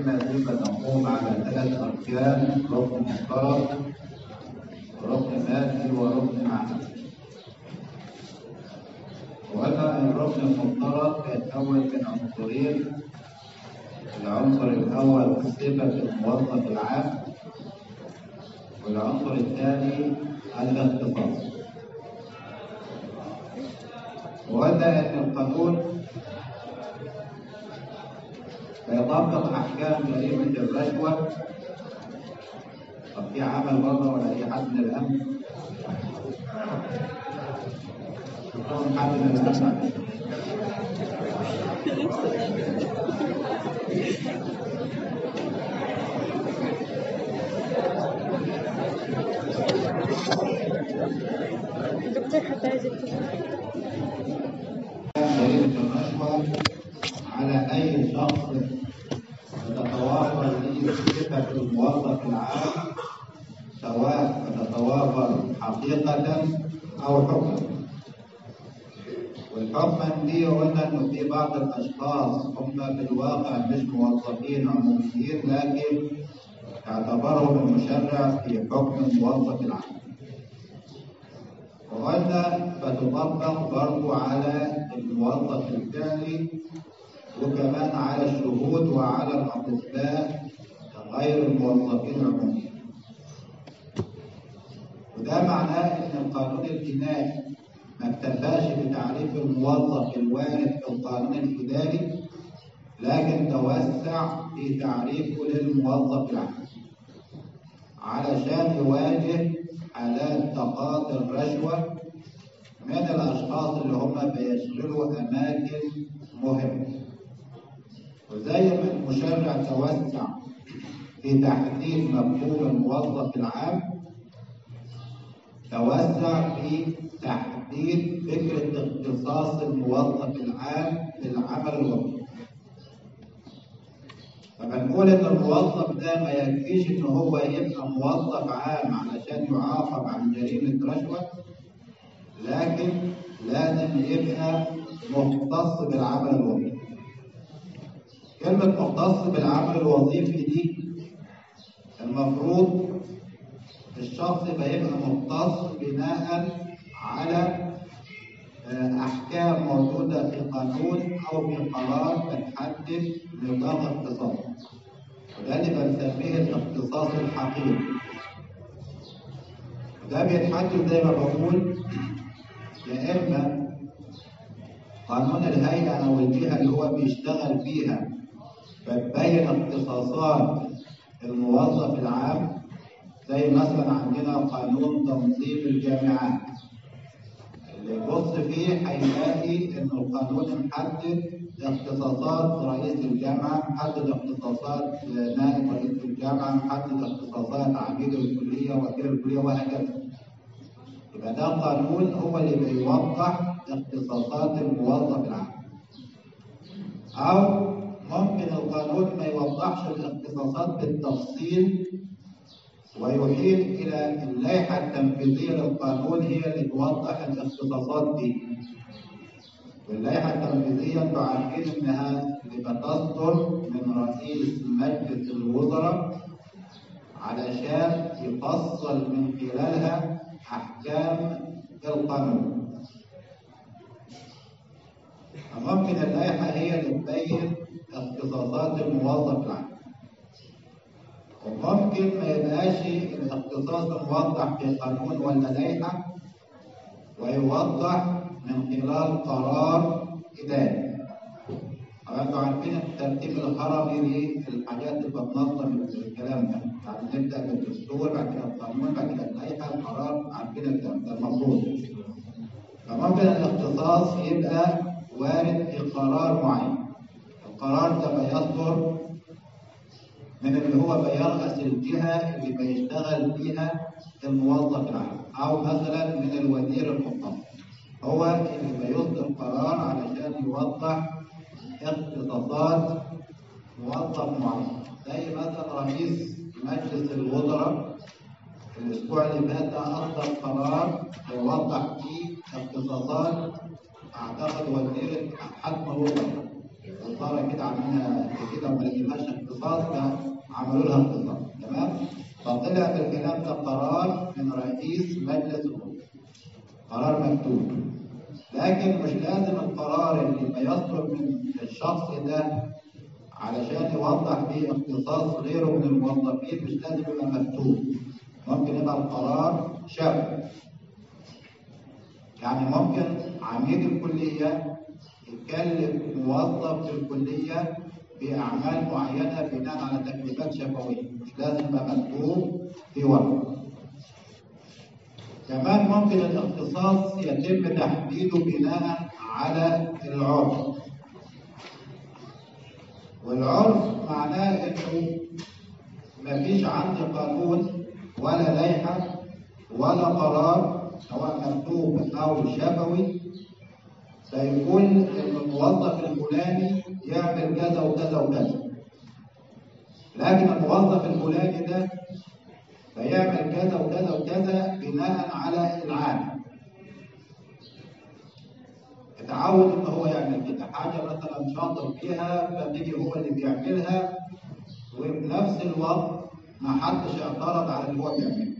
بما يجب أن نقوم على ثلاث أركان ركن مشترك وركن مادي وركن معنوي وأما الركن المفترض يتكون من عنصرين العنصر الأول صفة الموظف العام والعنصر الثاني الاختصاص وقلنا أن القانون فيطبق أحكام جريمة الرشوة طب في عمل برضه ولا أي حد من الأمن؟ يكون حد من الأمن الدكتور حتى عايز يتصل جريمة الرشوة على أي شخص تتوافر فيه صفة الموظف العام سواء تتوافر حقيقة أو حكما والحكما دي قلنا إنه في بعض الأشخاص هم في الواقع مش موظفين عموميين لكن اعتبرهم المشرع في حكم الموظف العام وقلنا فتطبق برضو على الموظف الفعلي وكمان على الشهود وعلى الأطباء غير الموظفين العموميين وده معناه ان القانون الجنائي ما اكتفاش بتعريف الموظف الوارد في القانون الاداري لكن توسع في تعريفه للموظف العام علشان يواجه حالات تقاضي الرشوه من الاشخاص اللي هم بيشغلوا اماكن مهمه وزي ما المشرع توسع في تحديد مفهوم الموظف العام توسع في تحديد فكرة اختصاص الموظف العام للعمل الوظيفي. فبنقول إن الموظف ده ما يكفيش إن هو يبقى موظف عام علشان يعاقب عن جريمة رشوة لكن لازم يبقى مختص بالعمل الوظيفي. كلمة مختص بالعمل الوظيفي دي المفروض الشخص يبقى يبقى مختص بناء على آه، أحكام موجودة في قانون أو في قرار بتحدد نطاق اختصاصه وده اللي بنسميه الاختصاص الحقيقي وده بيتحدد زي ما بقول يا إما قانون الهيئة أو الجهة اللي هو بيشتغل فيها بتبين اختصاصات الموظف العام زي مثلا عندنا قانون تنظيم الجامعات اللي يبص فيه هيلاقي ان القانون محدد اختصاصات رئيس الجامعه محدد اختصاصات نائب رئيس الجامعه محدد اختصاصات عميد الكليه وكيل الكليه وهكذا يبقى ده قانون هو اللي بيوضح اختصاصات الموظف العام او ممكن القانون ما يوضحش الاختصاصات بالتفصيل ويحيل إلى اللائحة التنفيذية للقانون هي اللي توضح الاختصاصات دي. واللائحة التنفيذية انتوا عارفين إنها بتصدر من رئيس مجلس الوزراء علشان يفصل من خلالها أحكام القانون. فممكن اللائحة هي اللي تبين اختصاصات الموظف العام. وممكن ما يبقاش الاختصاص موضح في قانون ولا لائحة ويوضح من خلال قرار إداري. انتوا عارفين الترتيب الهرمي للحاجات اللي بتنظم الكلام ده، يعني نبدا بالدستور بعد كده القانون بعد كده اللائحه القرار عارفين الكلام ده المفروض. فممكن الاختصاص يبقى وارد في قرار معين. القرار ده بيصدر من اللي هو بيرأس الجهة اللي بيشتغل فيها الموظف العام أو مثلا من الوزير المختص هو اللي بيصدر قرار علشان يوضح اختصاصات موظف معين زي مثلا رئيس مجلس الوزراء الأسبوع اللي فات ده أصدر قرار يوضح فيه اختصاصات أعتقد وزير حكم الوزراء وزارة كده عاملينها كده وما لقيناش اختصاص عملوا لها اختصاص تمام فطلع بالكلام ده قرار من رئيس مجلس الوزراء قرار مكتوب لكن مش لازم القرار اللي ما يصدر من الشخص ده علشان يوضح بيه اختصاص غيره من الموظفين مش لازم يبقى مكتوب ممكن يبقى القرار شفوي يعني ممكن عميد الكلية يكلف موظف في الكلية بأعمال معينة بناء على تكليفات شفوية مش لازم يبقى مكتوب في ورقة كمان ممكن الاختصاص يتم تحديده بناء على العرف والعرف معناه انه مفيش عندي قانون ولا لائحه ولا قرار سواء مكتوب او شفوي فيقول ان الموظف الفلاني يعمل كذا وكذا وكذا لكن الموظف الفلاني ده فيعمل كذا وكذا وكذا بناء على العاده اتعود ان هو يعمل كده حاجه مثلا شاطر فيها فبيجي هو اللي بيعملها وفي نفس الوقت ما حدش اعترض على اللي هو بيعمله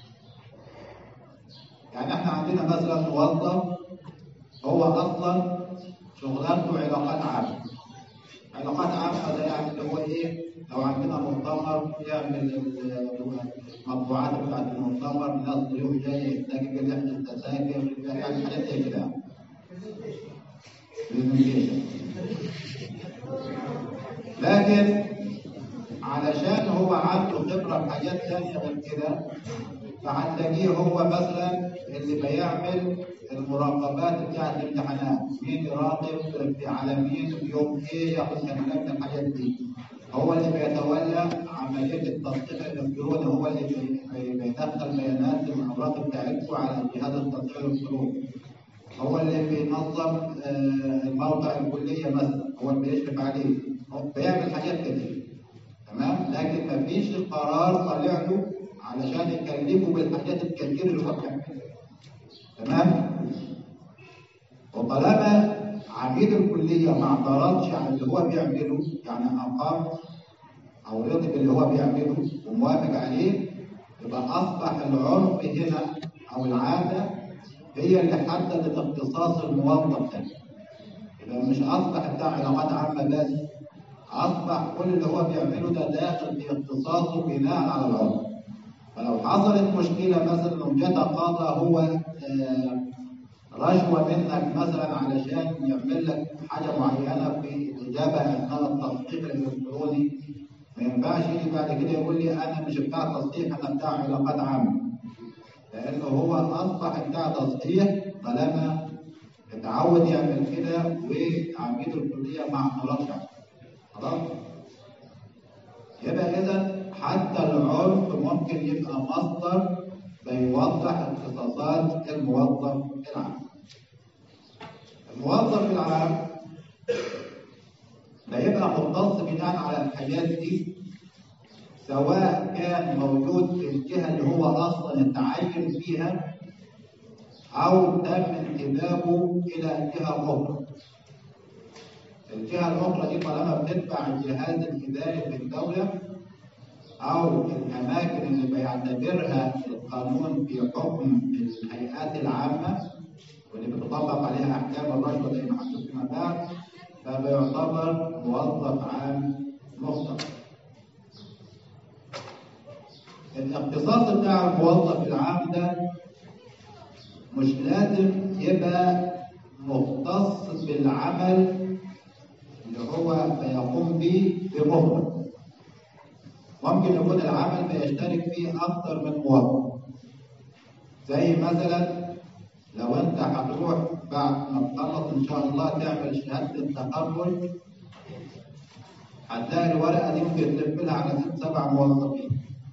يعني احنا عندنا مثلا موظف هو اصلا شغلانته علاقات عامه علاقات عامه ده يعني اللي هو ايه لو عندنا مؤتمر يعمل المطبوعات بتاعت المؤتمر الناس ضيوف جاي يحتاج يحجز تذاكر يعني حاجات زي كده لكن علشان هو عنده خبره في حاجات ثانيه غير كده فهتلاقيه هو مثلا اللي بيعمل المراقبات بتاعت الامتحانات مين يراقب على مين يوم ايه ياخد كلمات الحاجات دي هو اللي بيتولى عمليه التصديق الالكتروني هو اللي بيدخل بيانات الاوراق بتاعتكم على جهاز التصديق الالكتروني هو اللي بينظم موقع الكليه مثلا هو اللي بيشرف عليه هو بيعمل حاجات كتير تمام لكن ما فيش قرار طالع له علشان يكلفه بالحاجات الكتير اللي هو بيعملها تمام وطالما عميد الكليه ما اعترضش على اللي هو بيعمله يعني اقام او رضي باللي هو بيعمله وموافق عليه يبقى اصبح العرف هنا او العاده هي اللي حددت اختصاص الموظف ده يبقى مش اصبح بتاع علاقات عامه بس اصبح كل اللي هو بيعمله ده داخل في اختصاصه بناء على العرف فلو حصلت مشكله مثلا لو جه تقاضى هو آه رشوه منك مثلا علشان يعمل لك حاجه معينه في الاجابه اثناء التصديق الالكتروني ما ينفعش يجي بعد كده يقول لي انا مش بتاع تصديق انا بتاع علاقات عامه لانه هو اصبح بتاع تصحيح طالما اتعود يعمل كده وعميد الكليه ما اعترضش خلاص يبقى اذا حتى العرف ممكن يبقى مصدر بيوضح اختصاصات الموظف العام الموظف العام بيبقى مختص بناء على الحاجات دي سواء كان موجود في الجهة اللي هو أصلا اتعين فيها أو تم انتدابه إلى جهة أخرى. الجهة الأخرى دي طالما بتتبع الجهاز الإداري في الدولة أو الأماكن اللي بيعتبرها القانون في حكم الهيئات العامة واللي بتطبق عليها أحكام الرشوة زي ما حدث فيما بعد فبيعتبر موظف عام مختص. الاختصاص بتاع الموظف العام ده مش لازم يبقى مختص بالعمل اللي هو بيقوم به بمهمة ممكن يكون العمل بيشترك فيه أكثر من موظف زي مثلا لو أنت هتروح بعد ما تخلص إن شاء الله تعمل شهادة التخرج هتلاقي الورقة دي ممكن تلف على ست سبع موظفين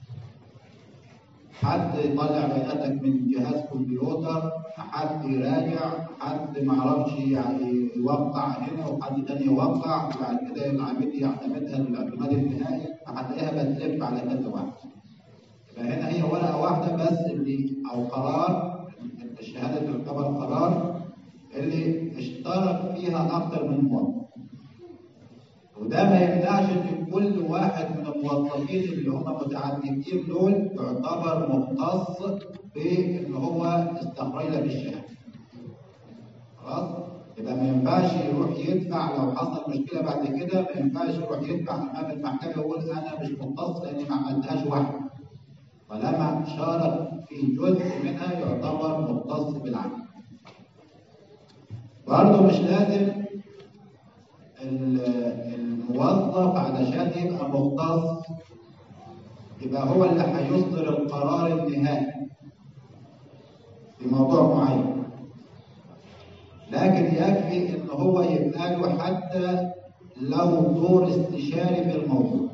حد يطلع بياناتك من جهاز كمبيوتر حد يراجع حد ما اعرفش يعني يوقع هنا وحد تاني يوقع وبعد كده العميد يعتمدها للاعتماد النهائي فهتلاقيها بتلف على كذا واحد فهنا هي ورقه واحده بس اللي او قرار الشهاده تعتبر قرار اللي اشترك فيها اكثر من موظف وده ما يمنعش ان كل واحد من الموظفين اللي هم متعددين دول يعتبر مختص بان هو استخرج بالشهاده. خلاص؟ يبقى ما ينفعش يروح يدفع لو حصل مشكله بعد كده ما ينفعش يروح يدفع امام المحكمه يقول انا مش مختص لاني ما عملتهاش واحد. طالما شارك في جزء منها يعتبر مختص بالعمل. برضه مش لازم الموظف علشان يبقى مختص يبقى هو اللي هيصدر القرار النهائي في موضوع معين لكن يكفي ان هو يبقى له حتى له دور استشاري في الموضوع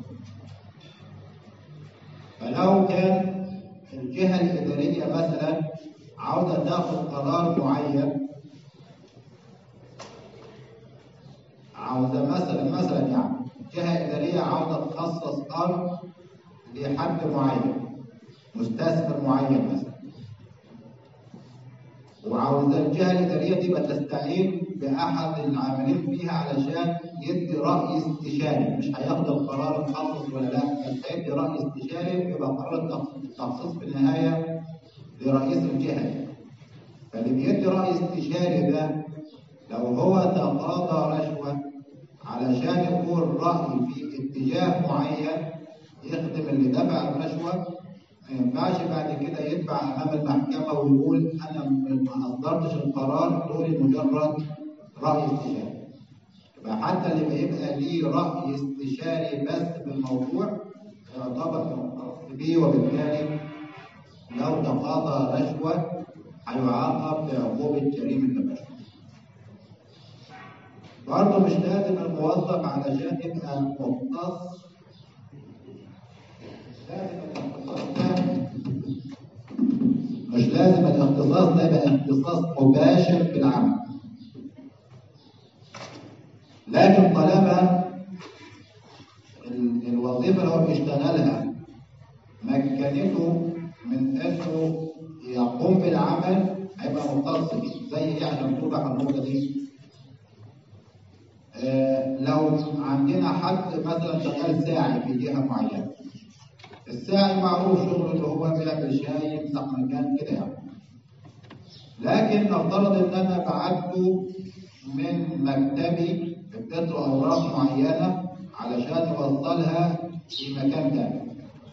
فلو كان الجهه الاداريه مثلا عاوزه تاخذ قرار معين عاوزه مثلا مثلا يعني جهه اداريه عاوزه تخصص ارض لحد معين مستثمر معين مثلا وعاوزه الجهه الاداريه دي تستعين باحد العاملين فيها علشان يدي راي استشاري مش هياخد القرار مخصص ولا لا بس هيدي راي استشاري يبقى قرار التخصيص في النهايه لرئيس الجهه فاللي بيدي راي استشاري ده لو هو تقاضى رشوه علشان يكون رأي في اتجاه معين يخدم اللي دفع الرشوة ما ينفعش بعد كده يدفع أمام المحكمة ويقول أنا ما أصدرتش القرار دوري مجرد رأي استشاري يبقى حتى اللي بيبقى ليه رأي استشاري بس بالموضوع يعتبر مختص به وبالتالي لو تقاضى رشوة هيعاقب بعقوبة جريمة الرشوة برضه مش لازم الموظف علشان يبقى مختص لازم الاختصاص مش لازم الاختصاص ده يبقى اختصاص مباشر في العمل لكن طالما الوظيفه اللي هو بيشتغلها مكنته من انه يقوم بالعمل هيبقى مختص بيه زي ايه عشان توضح النقطه دي آه لو عندنا حد مثلا شغال ساعي في جهه معينه الساعي معروف شغله اللي هو بيعمل شاي يمسح مكان كده يعني لكن نفترض ان انا بعته من مكتبي اديته اوراق معينه علشان يوصلها في مكان تاني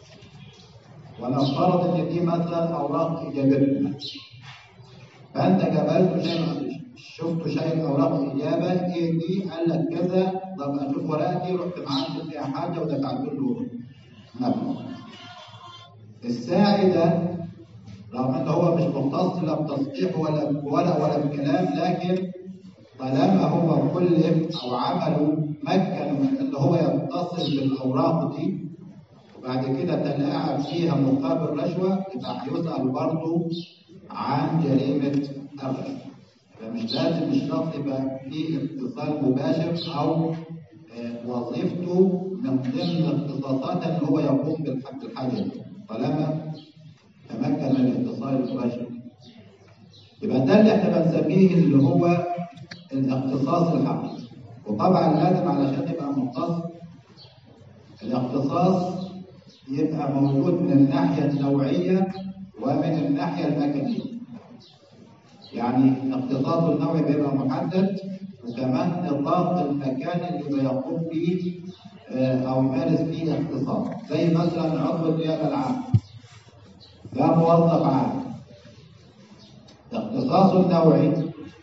ونفترض ان دي مثلا اوراق اجابتنا فانت جبلته شيء شفته شايل اوراق اجابه ايه دي قال لك كذا طب اشوف ورقتي رحت معدل فيها حاجه ودفعت له مبلغ الساعي ده رغم ان هو مش مختص لا بتصحيح ولا بورق ولا بكلام لكن طالما هو كلف او عمله مكن من ان هو يتصل بالاوراق دي وبعد كده تلاعب فيها مقابل رشوه يبقى هيسال برضه عن جريمه الرشوه فمش لازم الشخص يبقى فيه اتصال مباشر او وظيفته من ضمن اختصاصاته ان هو يقوم بالحق الحاجه دي طالما تمكن من الاتصال المباشر يبقى ده اللي احنا بنسميه اللي هو الاختصاص الحقيقي وطبعا لازم علشان يبقى مختص الاختصاص يبقى موجود من الناحيه النوعيه ومن الناحيه المكانيه يعني اختصاصه النوعي بيبقى محدد وكمان نطاق المكان اللي بيقوم فيه او يمارس فيه اختصاص زي مثلا عضو النيابه العامه ده موظف عام اختصاصه النوعي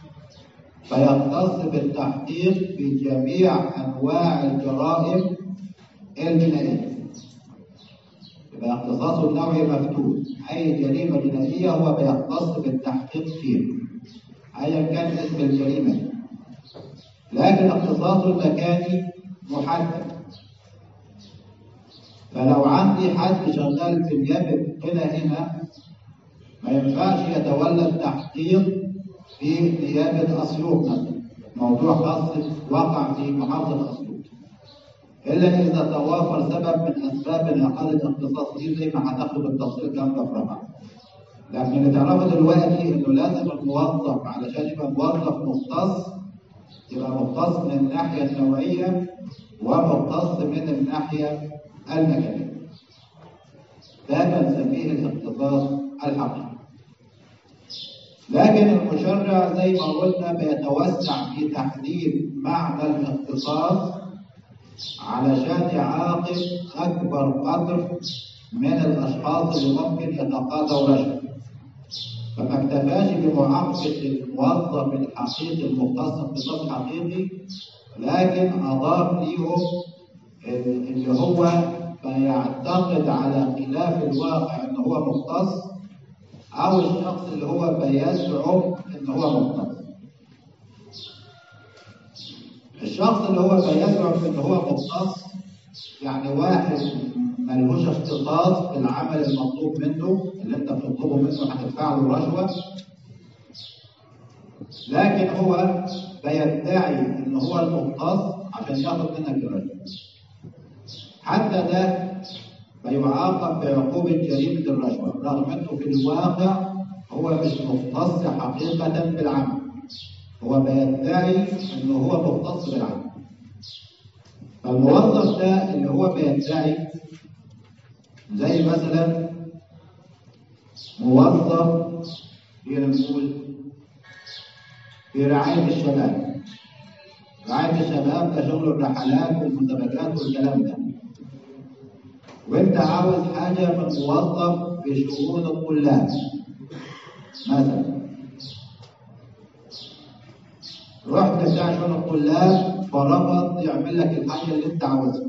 فيختص بالتحقيق في جميع انواع الجرائم الجنائيه يبقى اختصاصه النوعي مفتوح اي جريمه جنائيه هو بيختص بالتحقيق فيها ايا كان اسم الجريمه دي لكن اختصاصه المكاني محدد فلو عندي حد شغال في نيابه هنا هنا ما ينفعش يتولى التحقيق في نيابه اسيوط مثلا موضوع خاص وقع في محافظه اسيوط الا اذا توافر سبب من اسباب انعقاد الاختصاص دي زي ما هناخد بالتفصيل الكلام ده في رابعه لكن اللي تعرفه دلوقتي انه لازم الموظف علشان يبقى موظف مختص يبقى مختص من الناحية النوعية ومختص من الناحية المكانية ده بنسميه الاختصاص الحقيقي لكن المشرع زي ما قلنا بيتوسع في تحديد معنى الاختصاص علشان يعاقب أكبر قدر من الأشخاص اللي ممكن يتقاضوا رشوة فما اكتفاش بمعاقبة الموظف الحقيقي المختص اختصاص حقيقي لكن أضاف ليهم اللي هو بيعتقد على خلاف الواقع ان هو مختص او الشخص اللي هو بيزعم ان هو مختص الشخص اللي هو بيزعم ان هو مختص يعني واحد ملهوش اختصاص في العمل المطلوب منه اللي انت بتطلبه منه هتدفع له رشوه لكن هو بيدعي ان هو المختص عشان ياخد منك الرشوه حتى ده بيعاقب بعقوبة جريمة الرشوة رغم انه في الواقع هو مش مختص حقيقة بالعمل هو بيدعي انه هو مختص بالعمل فالموظف ده اللي هو بيدعي زي مثلا موظف نقول في رعاية الشباب رعاية الشباب ده شغل الرحلات والمسابقات والكلام ده وانت عاوز حاجة من موظف في شؤون الطلاب مثلا رحت بتاع شؤون الطلاب فرفض يعمل لك الحاجة اللي انت عاوزها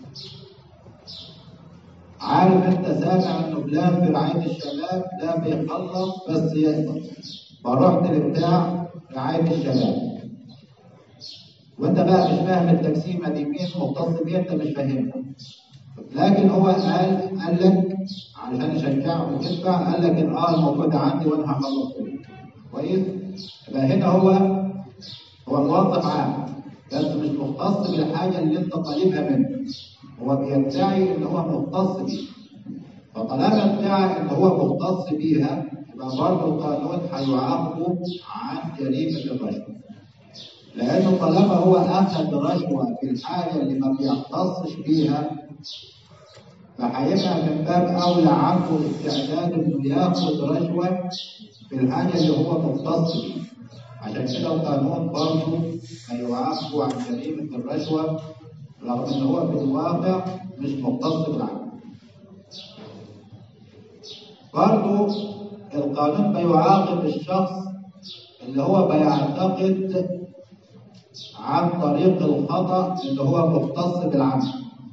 عارف انت سامع انه فلان في رعاية الشباب ده بيخلص بس يقدر فرحت لبتاع رعاية الشباب وانت بقى مش فاهم التقسيمة دي مين مختص بيها انت مش فاهمها لكن هو قال قال لك علشان يشجعك وتدفع قال لك ان اه الموضوع ده عندي وانا هخلصه كويس يبقى هنا هو هو موظف عام بس مش مختص بالحاجه اللي انت طالبها منه هو بيدعي ان هو مختص بيها فطالما ادعى ان هو مختص بيها يبقى برضه القانون هيعاقبه عن جريمه الرشوه لانه طالما هو اخذ رشوه في الحاجه اللي ما بيختصش بيها فهيبقى من باب اولى عنده استعداد انه ياخد رشوه في الحاجه اللي هو مختص بيها عشان كده القانون برضه هيعاقبه عن جريمه الرشوه رغم ان هو في الواقع مش مختص بالعمل. برضه القانون بيعاقب الشخص اللي هو بيعتقد عن طريق الخطأ اللي هو مختص بالعمل.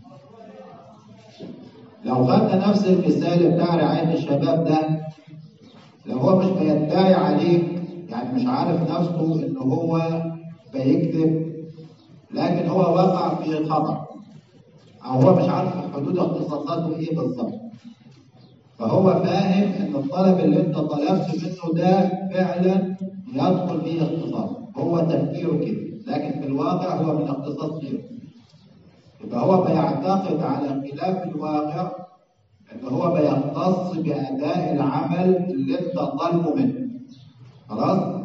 لو خدنا نفس المثال بتاع رعاية الشباب ده لو هو مش بيدعي عليك يعني مش عارف نفسه ان هو بيكذب لكن هو وقع في خطأ او هو مش عارف حدود اختصاصاته ايه بالظبط فهو فاهم ان الطلب اللي انت طلبت منه ده فعلا يدخل فيه اختصاص هو تفكيره كده لكن في الواقع هو من اختصاص غيره يبقى هو بيعتقد على خلاف الواقع ان هو بيختص باداء العمل اللي انت طالبه منه خلاص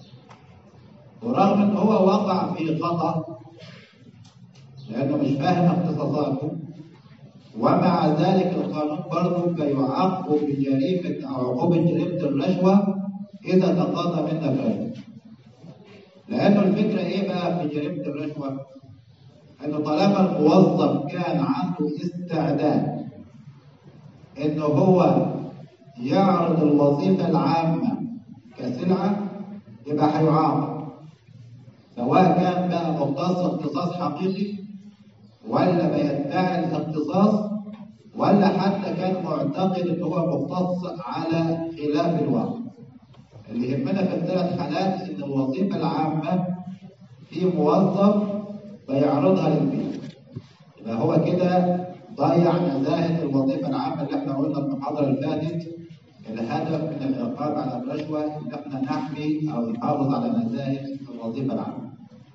ورغم ان هو وقع في خطا لانه مش فاهم اختصاصاته ومع ذلك القانون برضه بيعاقبه بجريمه او عقوبه جريمه الرشوه اذا تقاضى منك رشوه لانه الفكره ايه بقى في جريمه الرشوه؟ انه طالما الموظف كان عنده استعداد انه هو يعرض الوظيفه العامه كسلعه يبقى هيعاقب سواء كان بقى مختص اختصاص حقيقي ولا بيدعي الاختصاص ولا حتى كان معتقد ان هو مختص على خلاف الواقع اللي يهمنا في الثلاث حالات ان الوظيفه العامه في موظف بيعرضها للبيع يبقى هو كده ضيع نزاهه الوظيفه العامه اللي احنا قلنا في المحاضره اللي فاتت الهدف من العقاب على الرشوه ان احنا نحمي او نحافظ على نزاهه الوظيفه العامه.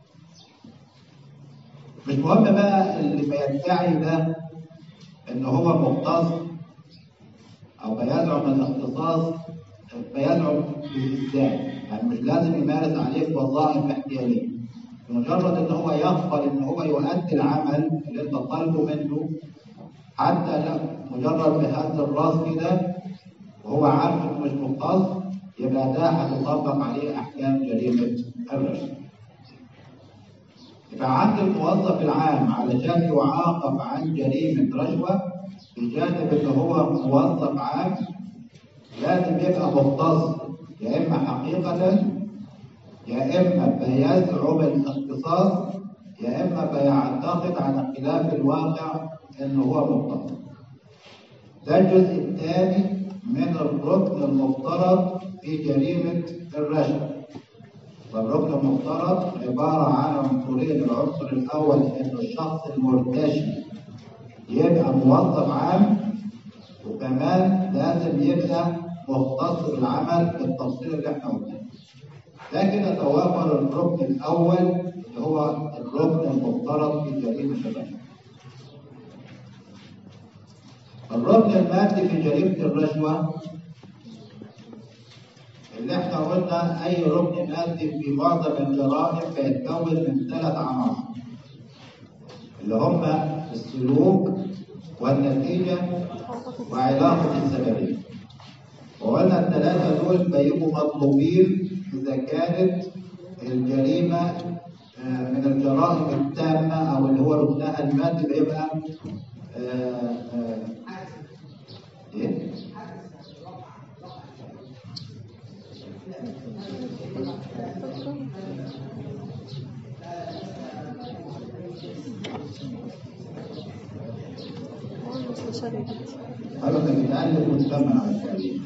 مش مهم بقى اللي بيدعي ده ان هو مختص او بيزعم الاختصاص بيزعم بالذات يعني مش لازم يمارس عليك وظائف احتياليه مجرد ان هو يقبل ان هو يؤدي العمل اللي انت طالبه منه حتى لا مجرد بهز الراس كده وهو عارف انه مش مختص يبقى ده هتطبق عليه احكام جريمه الرشوه. يبقى عند الموظف العام علشان يعاقب عن جريمه رشوه بجانب ان هو موظف عام لازم يبقى مختص يا اما حقيقه يا اما بيزعم الاختصاص يا اما بيعتقد على خلاف الواقع انه هو مختص. ده الجزء الثاني من الركن المفترض في جريمة الرشوة والركن المفترض عبارة عن عنصرين العنصر الأول إن الشخص المرتشي يبقى موظف عام وكمان لازم يبقى مختص بالعمل بالتفصيل اللي احنا قلناه. ده كده توافر الركن الأول اللي هو الركن المفترض في جريمة الرشوة. الركن المادي في جريمة الرشوة اللي احنا قلنا أي ركن مادي في معظم الجرائم بيتكون من ثلاث عناصر اللي هم السلوك والنتيجة وعلاقة السببية وقلنا الثلاثة دول بيبقوا مطلوبين إذا كانت الجريمة من الجرائم التامة أو اللي هو ركنها المادي بيبقى آآ آآ ايه؟ حضرتك بتألف وتسمع على التأليف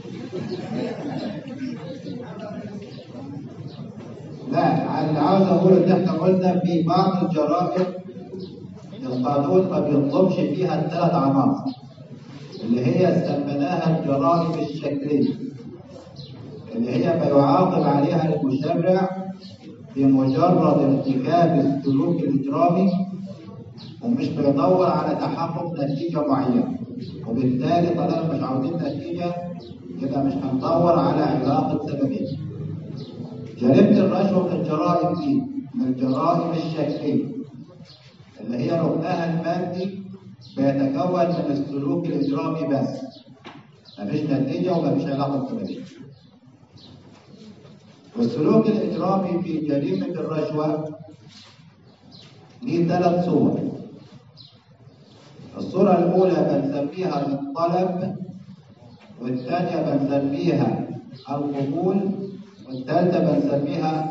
لا اللي عاوز اقوله ان احنا قلنا في بعض الجرائم القانون ما بيطلبش فيها الثلاث عناصر اللي هي سميناها الجرائم الشكليه اللي هي ما يعاقب عليها المشرع بمجرد ارتكاب السلوك الاجرامي ومش بيدور على تحقق نتيجه معينه وبالتالي طالما مش عاوزين نتيجه يبقى مش هندور على علاقه سببيه جريمه الرشوه من الجرائم دي من الجرائم الشكليه اللي هي ركنها المادي بيتكون من السلوك الإجرامي بس مفيش نتيجة ومفيش علاقة سببية والسلوك الإجرامي في جريمة الرشوة ليه ثلاث صور الصورة الأولى بنسميها الطلب والثانية بنسميها القبول والثالثة بنسميها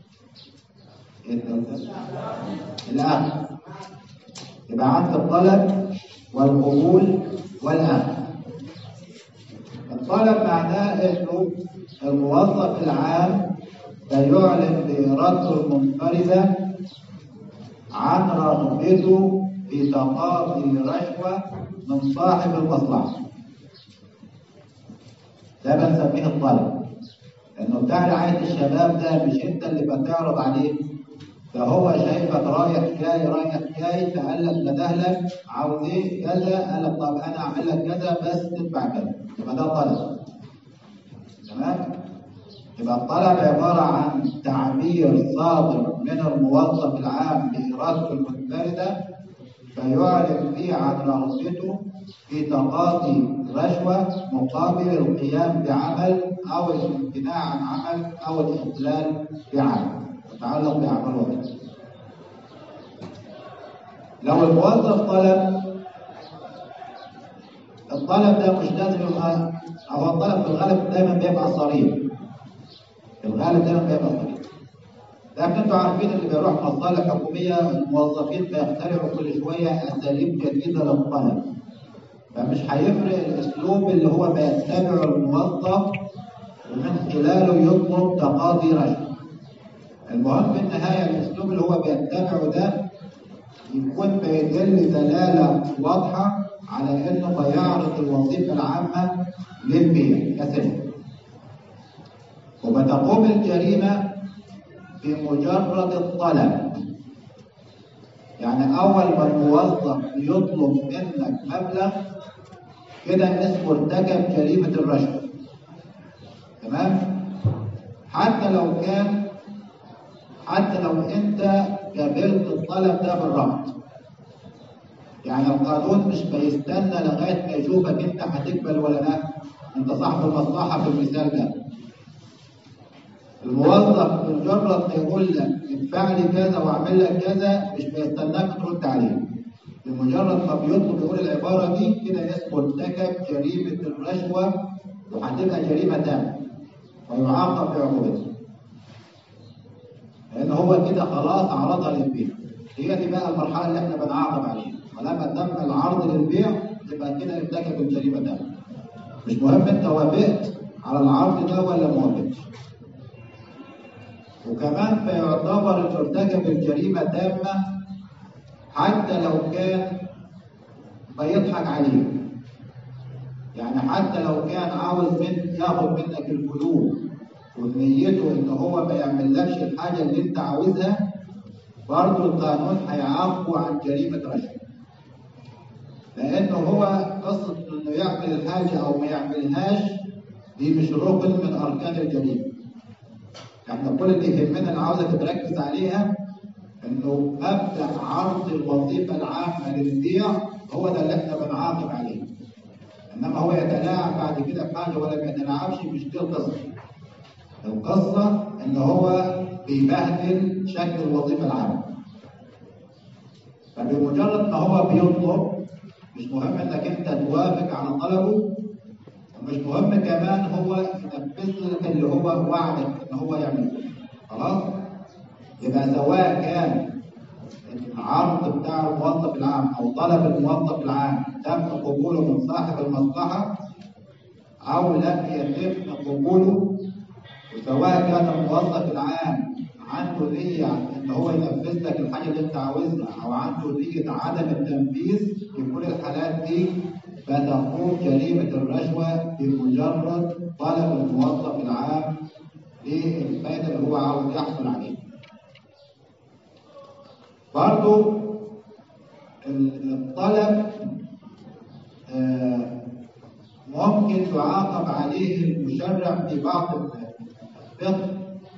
الأخذ يبقى عند الطلب والقبول والأخذ الطلب معناه انه الموظف العام بيعلن بإرادته المنفردة عن رغبته في تقاضي رشوة من صاحب المصلحة ده بنسميه الطلب لأنه بتاع رعاية الشباب ده مش أنت اللي بتعرض عليه ده هو شايفك رايح جاي رايح جاي فقال لك ندهلك عاوز ايه كذا قال لك طب انا اعمل لك كذا بس تدفع كذا يبقى ده طلب تمام يبقى الطلب عباره عن تعبير صادر من الموظف العام بارادته المنفرده فيعلن فيه عن رغبته في تقاضي رشوه مقابل القيام بعمل او الامتناع عن عمل او الاخلال بعمل يتعلق بأعمال وظيفة. لو الموظف طلب الطلب ده مش لازم يبقى أو الطلب في الغالب دايما بيبقى صريح. في الغالب دايما بيبقى صريح. لكن انتوا عارفين اللي بيروح مصالح حكومية الموظفين بيخترعوا كل شوية أساليب جديدة للطلب. فمش هيفرق الأسلوب اللي هو بيتبعه الموظف ومن خلاله يطلب تقاضي رشوة. المهم في النهاية الأسلوب اللي هو بيتبعه ده يكون بيدل دلالة واضحة على إنه بيعرض الوظيفة العامة للبيع كسلم. وبتقوم الجريمة بمجرد الطلب. يعني أول ما الموظف يطلب منك مبلغ كده اسمه ارتكب جريمة الرشوة. تمام؟ حتى لو كان حتى لو انت قبلت الطلب ده بالرفض يعني القانون مش بيستنى لغايه ما يشوفك انت هتقبل ولا لا انت صاحب المصلحه في المثال ده الموظف بمجرد ما يقول لك ادفع لي كذا واعمل لك كذا مش بيستناك ترد عليه بمجرد ما بيطلب يقول العباره دي كده اسمه ارتكب جريمه الرشوه وهتبقى جريمه تامه ويعاقب بعقوبتها لان هو كده خلاص عرضها للبيع هي دي بقى المرحله اللي احنا بنعاقب عليها ولما تم العرض للبيع يبقى كده ارتكب الجريمه تامه مش مهم انت وافقت على العرض ده ولا ما وافقتش وكمان فيعتبر ارتكب الجريمة تامة حتى لو كان بيضحك عليك يعني حتى لو كان عاوز من ياخد منك الفلوس ونيته ان هو ما يعملكش الحاجة اللي انت عاوزها برضه القانون هيعاقبه عن جريمة رشوة لانه هو قصة انه يعمل الحاجة او ما يعملهاش دي مش ركن من اركان الجريمة احنا كل اللي يهمنا اللي عاوزك تركز عليها انه مبدا عرض الوظيفه العامه للبيع هو ده اللي احنا بنعاقب عليه انما هو يتلاعب بعد كده بحاجه ولا ما يتلاعبش مش دي القصه القصه ان هو بيبهدل شكل الوظيفه العامه فبمجرد ما هو بيطلب مش مهم انك انت توافق على طلبه ومش مهم كمان هو ينفذ لك اللي هو وعدك ان هو يعمله خلاص يبقى سواء كان العرض بتاع الموظف العام او طلب الموظف العام تم قبوله من صاحب المصلحه او لم يتم قبوله وسواء كان الموظف العام عنده نية ان هو ينفذ لك الحاجه اللي انت عاوزها او عنده نية عدم التنفيذ في كل الحالات دي فتقوم جريمة الرشوة بمجرد طلب الموظف العام للفائدة اللي هو عاوز يحصل عليها. برضو الطلب ممكن يعاقب عليه المشرع في بعض الفقه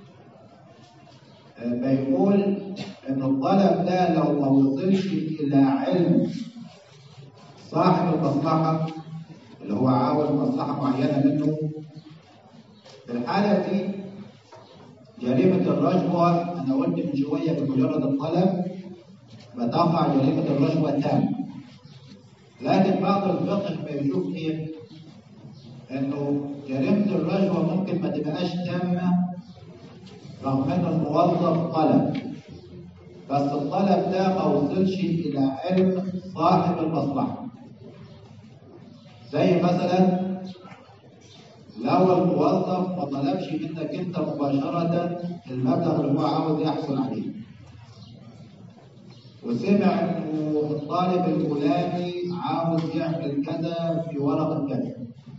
بيقول ان الطلب ده لو ما وصلش الى علم صاحب المصلحة اللي هو عاوز مصلحة معينة منه في الحالة دي جريمة الرشوة أنا قلت من شوية بمجرد الطلب بتقع جريمة الرشوة تامة لكن بعض الفقه بيشوف إيه؟ إنه جريمة الرشوة ممكن ما تبقاش تامة رغم إن الموظف طلب بس الطلب ده ما وصلش إلى علم صاحب المصلحة زي مثلا لو الموظف ما طلبش منك انت مباشرة المبلغ اللي هو عاوز يحصل عليه وسمع انه الطالب الفلاني عاوز يعمل كذا في ورقة كذا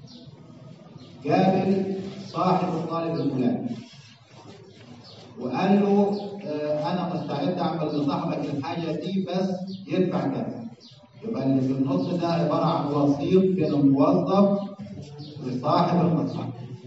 قابل صاحب الطالب الفلاني وقال له اه انا مستعد اعمل لصاحبك الحاجه دي بس يدفع كذا يبقى اللي في النص ده عباره عن وسيط بين الموظف وصاحب المصلحه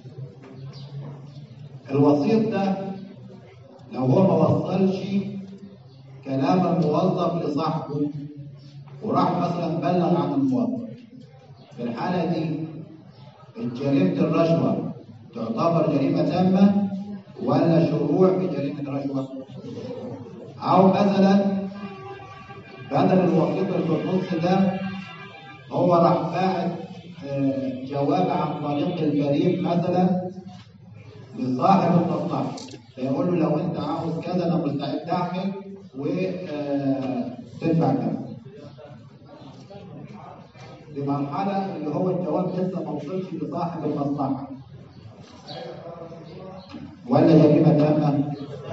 الوسيط ده لو هو ما وصلش كلام الموظف لصاحبه وراح مثلا بلغ عن الموظف في الحاله دي جريمه الرشوه تعتبر جريمه تامه ولا شروع في جريمه رشوه او مثلا بدل الوسيط اللي في النص ده هو راح باعت جواب عن طريق البريد مثلا لصاحب المصلحه فيقول له لو انت عاوز كذا انا مستعد اعمل وتدفع كذا لمرحله اللي هو الجواب لسه ما وصلش لصاحب المصلحه ولا جريمه تامه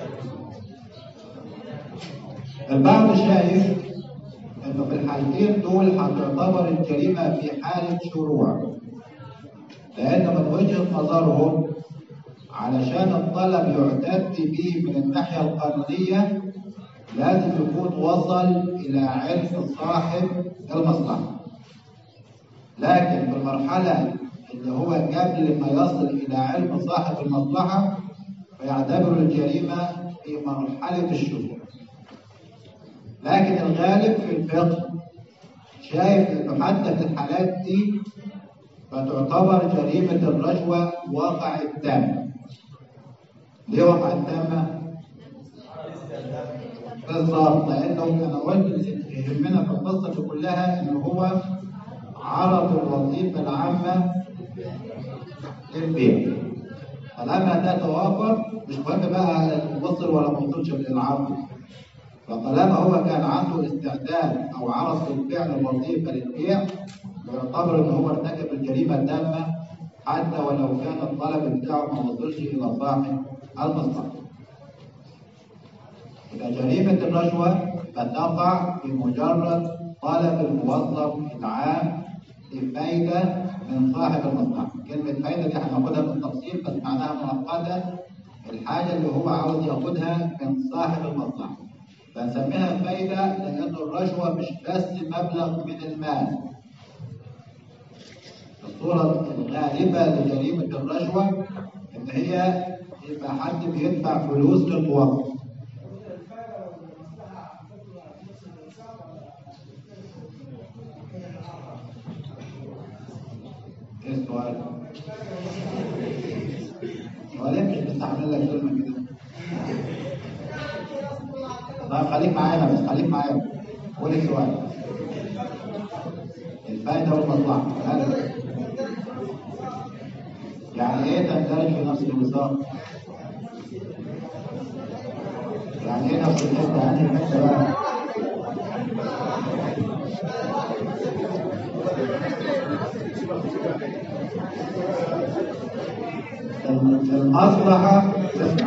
البعض شايف انه في الحالتين دول هتعتبر الجريمه في حاله شروع لان من وجهه نظرهم علشان الطلب يعتد به من الناحيه القانونيه لازم يكون وصل الى علم صاحب المصلحه لكن في المرحله اللي هو قبل ما يصل الى علم صاحب المصلحه فيعتبر الجريمه في مرحله الشروع لكن الغالب في الفقه شايف انه حتى في الحالات دي فتعتبر جريمة الرشوة واقع التام ليه واقع التامة؟ بالظبط لانه انا قلت يهمنا في القصه دي كلها ان هو عرض الوظيفه العامه للبيع فلما ده توافر مش مهم بقى وصل ولا ما وصلش للعرض فطالما هو كان عنده استعداد او عرض بالفعل الوظيفه للبيع يعتبر ان هو ارتكب الجريمه التامه حتى ولو كان الطلب بتاعه ما وصلش الى صاحب المصلحه. إذا جريمة الرشوة فتقع بمجرد طلب الموظف العام لفايدة من صاحب المصلحة. كلمة فايدة دي هناخدها بالتفصيل بس معناها مؤقتة الحاجة اللي هو عاوز ياخدها من صاحب المصلحة. فنسميها فايدة لأن الرشوة مش بس مبلغ من المال. الصورة الغالبة لجريمة الرشوة إن هي يبقى حد بيدفع فلوس للموظف. ايه السؤال؟ سؤالين مش مستحمل لك كلمة كده. طيب خليك معانا بس خليك معانا. قول السؤال. الفائدة والمصلحة. هل يعني ايه تندرج في نفس الوزارة؟ يعني ايه نفس الحتة؟ يعني الحتة بقى؟ المصلحة تسمع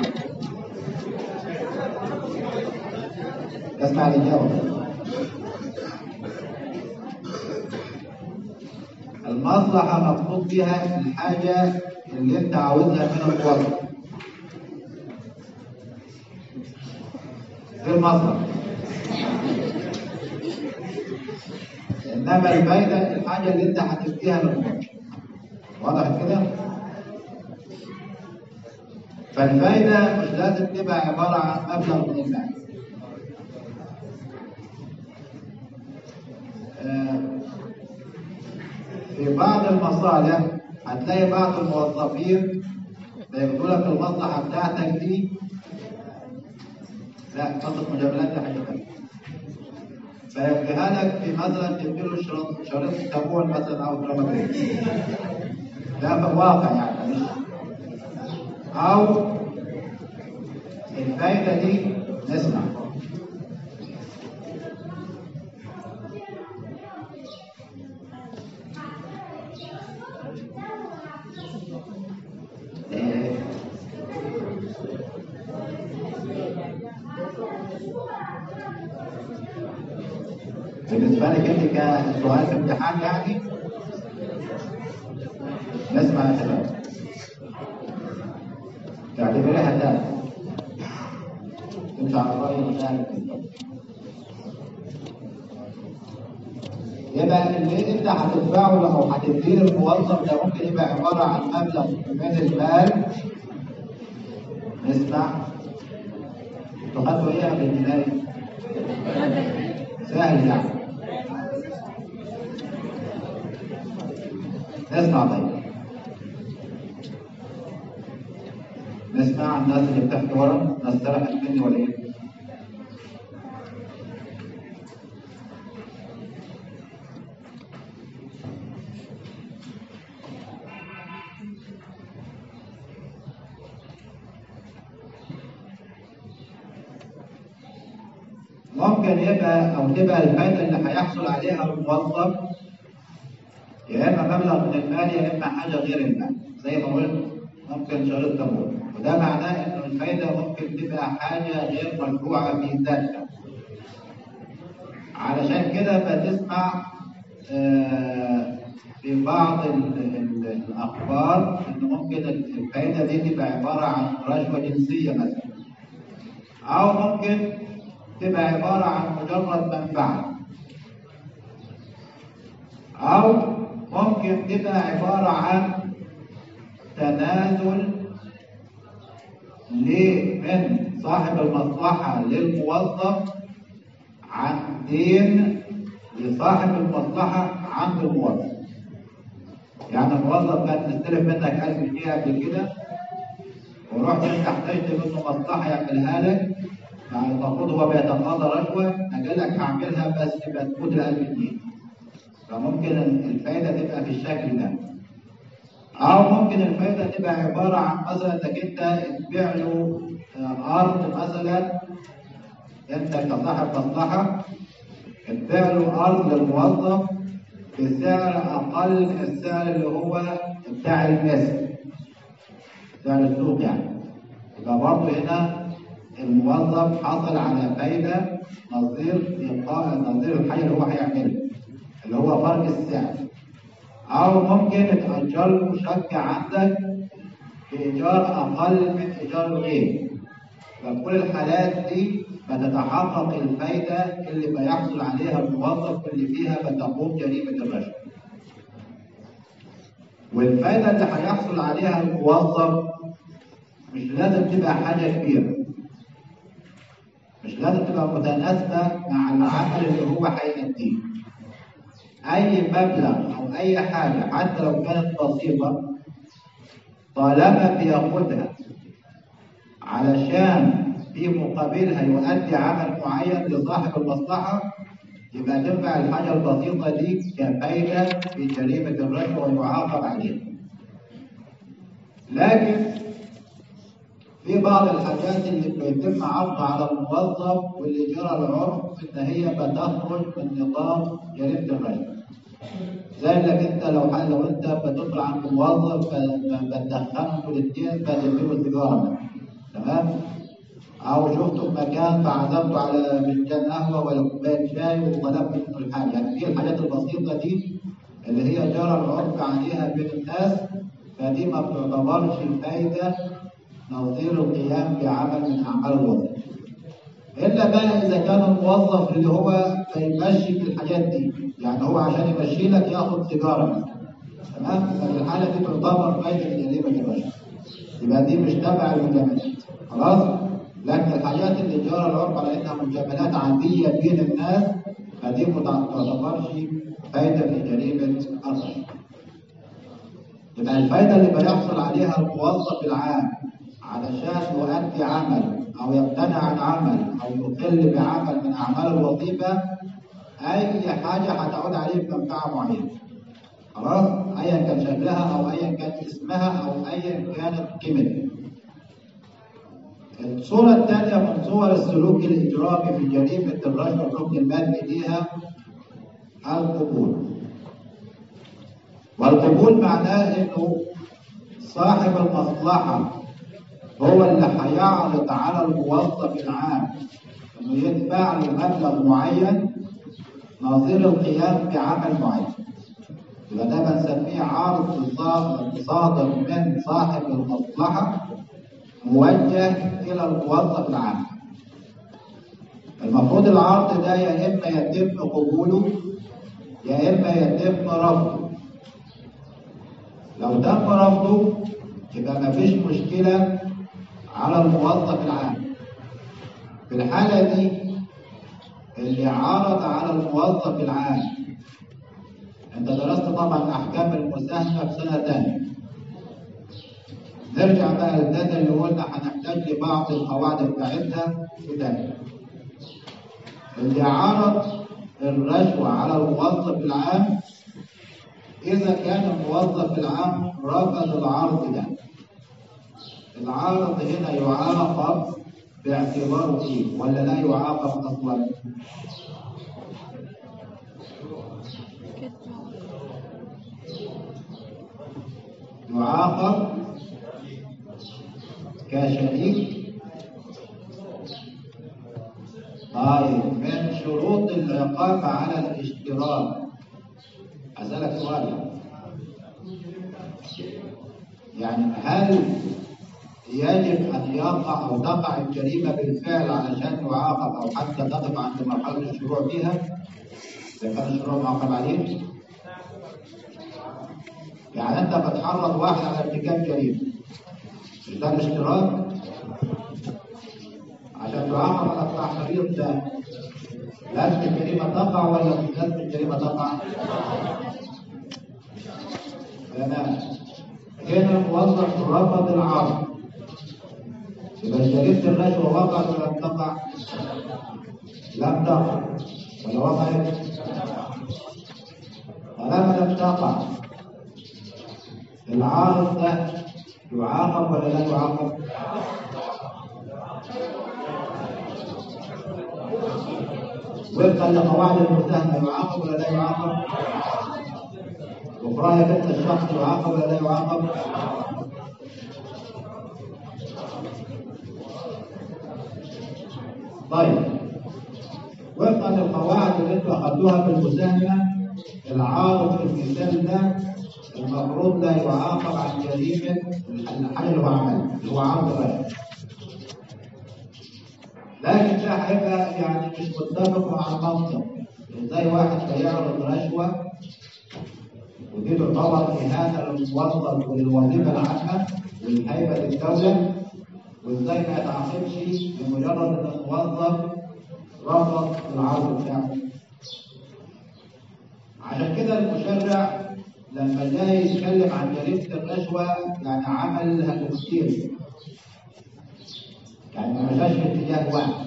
تسمع الإجابة المصلحة مقصود بها الحاجة اللي أنت عاوزها من الموظف دي المصلحة إنما الفايدة الحاجة اللي أنت هتديها للموظف واضح كده؟ فالفايدة مش لازم تبقى عبارة عن مبلغ من المال. في بعض المصالح هتلاقي بعض الموظفين بياخدوا لك المصلحة بتاعتك دي لا قصة مجاملات دي حاجة تانية. فيديها لك في مثلا تديله شريط شريط تابون مثلا أو دراماتيك. ده في الواقع يعني مش أو الفايدة دي نسمع بالنسبة لك انت كسؤال في امتحان يعني نسمع يا شباب تعتبرها هدايا تمشي على رأي المشاهد يبقى اللي انت هتدفعه لو هتديه للموظف ده ممكن يبقى عبارة عن مبلغ من المال نسمع انتوا خدتوا ايه قبل البداية؟ سهل يعني اسمع طيب نسمع الناس اللي بتحكي ورا ناس سرحت مني ولا ايه؟ ممكن يبقى او تبقى الفائده اللي هيحصل عليها الموظف يا اما مبلغ من المال يا اما حاجه غير المال زي ما قلت ممكن شريط تمويل وده معناه ان الفايده ممكن تبقى حاجه غير مشروعه في ذاتها علشان كده بتسمع آه، في بعض ال- ال- الاخبار ان ممكن الفايده دي تبقى عباره عن رشوه جنسيه مثلا او ممكن تبقى عباره عن مجرد منفعه او ممكن تبقى عباره عن تنازل ل- من صاحب المصلحة للموظف عن دين لصاحب المصلحة عند الموظف يعني الموظف كان مستلف منك 1000 جنيه قبل كده ورحت انت احتجت منه مصلحة يعملها لك يعني المفروض هو بيتقاضى رشوة قال لك هعملها بس يبقى تفوت ال 1000 جنيه فممكن الفايدة تبقى في الشكل ده أو ممكن الفايدة تبقى عبارة عن مثلا إنك أنت تبيع له أرض مثلا أنت كصاحب مصلحة تبيع له أرض للموظف بسعر أقل من السعر اللي هو بتاع المثل سعر السوق يعني يبقى برضه هنا الموظف حصل على فايدة نظير نظير الحاجة اللي هو هيعملها اللي هو فرق السعر أو ممكن تأجر له شقة عندك بإيجار أقل من إيجار الغير فكل الحالات دي بتتحقق الفايدة اللي بيحصل عليها الموظف واللي فيها بتقوم جريمة الرشوة والفايدة اللي هيحصل عليها الموظف مش لازم تبقى حاجة كبيرة مش لازم تبقى متناسبة مع العمل اللي هو هيأديه أي مبلغ أو أي حاجة حتى لو كانت بسيطة طالما بياخدها علشان في مقابلها يؤدي عمل معين لصاحب المصلحة يبقى تنفع الحاجة البسيطة دي كفايدة في جريمة الرشوة ويعاقب عليها. لكن في بعض الحاجات اللي بيتم عرضها على الموظف واللي جرى العرف ان هي بتخرج من نطاق جريمة الرشوة. زي انك انت لو لو انت بتدخل عند موظف بتدخنه الاثنين فتديله سيجاره تمام او شفته في مكان فعزمته على فنجان قهوه ولا كوبايه شاي وطلبت منه الحاجه يعني دي الحاجات البسيطه دي اللي هي جرى العرف عليها بين الناس فدي ما بتعتبرش فايده نظير القيام بعمل من اعمال الوظيفه الا بقى اذا كان الموظف اللي هو بيمشي في الحاجات دي يعني هو عشان يمشي لك ياخد سيجاره مثلا تمام ففي الحاله دي تعتبر فايده جريمه الرشوه يبقى دي مش تبع المجاملات خلاص لكن الحاجات اللي جرى العرف على انها مجاملات عاديه بين الناس فدي ما تعتبرش فايده في جريمه الرشوه يبقى الفايده اللي بيحصل عليها الموظف العام علشان يؤدي عمل او يمتنع عن عمل او يقل بعمل من اعمال الوظيفه اي حاجه هتعود عليه بمنفعه معينه خلاص ايا كان شكلها او ايا كان اسمها او ايا كانت قيمتها الصورة الثانية من صور السلوك الإجرامي في جريمة الرشوة الركن المادي ليها القبول. والقبول معناه إنه صاحب المصلحة هو اللي هيعرض على الموظف العام إنه يدفع له مبلغ معين نظير القيام بعمل معين. يبقى ده بنسميه عرض صادر من صاحب المصلحة موجه إلى الموظف العام. المفروض العرض ده يا إما يتم قبوله يا إما يتم رفضه. لو تم رفضه يبقى مفيش مشكلة على الموظف العام. في الحالة دي اللي عرض على الموظف العام انت درست طبعا احكام المساهمه في سنه ثانيه نرجع بقى للداتا اللي قلنا هنحتاج لبعض القواعد بتاعتها في ثانيه اللي عرض الرشوه على الموظف العام اذا كان الموظف العام رفض العرض ده العرض هنا يعاقب باعتباره ايه ولا لا يعاقب اصلا يعاقب كشريك طيب من شروط العقاب على الاشتراك أسألك سؤال يعني هل يجب أن يقع أو تقع الجريمة بالفعل علشان يعاقب أو حتى تقف عند مرحلة الشروع فيها؟ إذا كان الشروع معاقب عليه؟ يعني انت بتحرض واحد على ارتكاب جريمه مش ده الاشتراك عشان تعاقب على التحريض ده لازم الجريمة تقع ولا مش لازم الجريمة تقع؟ تمام هنا الموظف رفض العرض يبقى جريمة الرشوة وقعت ولا لم تقع؟ لم تقع ولا وقعت؟ طالما لم تقع العارض ده يعاقب ولا لا يعاقب؟ وفقا لقواعد المتهم يعاقب ولا لا يعاقب؟ وفراية بنت الشخص يعاقب ولا لا يعاقب؟ طيب وفقا للقواعد اللي انتوا اخذتوها في المساهمه العارض في المثال ده المفروض لا يعاقب عن جريمه الحاجه اللي هو عملها اللي هو عرض الرشوه لكن ده هيبقى يعني مش متفق مع المنطق ازاي واحد بيعرض رشوه ودي تعتبر اهانه للموظف وللوظيفه العامه والهيبه للدوله وازاي ما يتعاقبش بمجرد ان الموظف رفض العرض بتاعه عشان كده المشرع لما جاي يتكلم عن جريمه الرشوه يعني عمل تفسير يعني ما مشاش في اتجاه واحد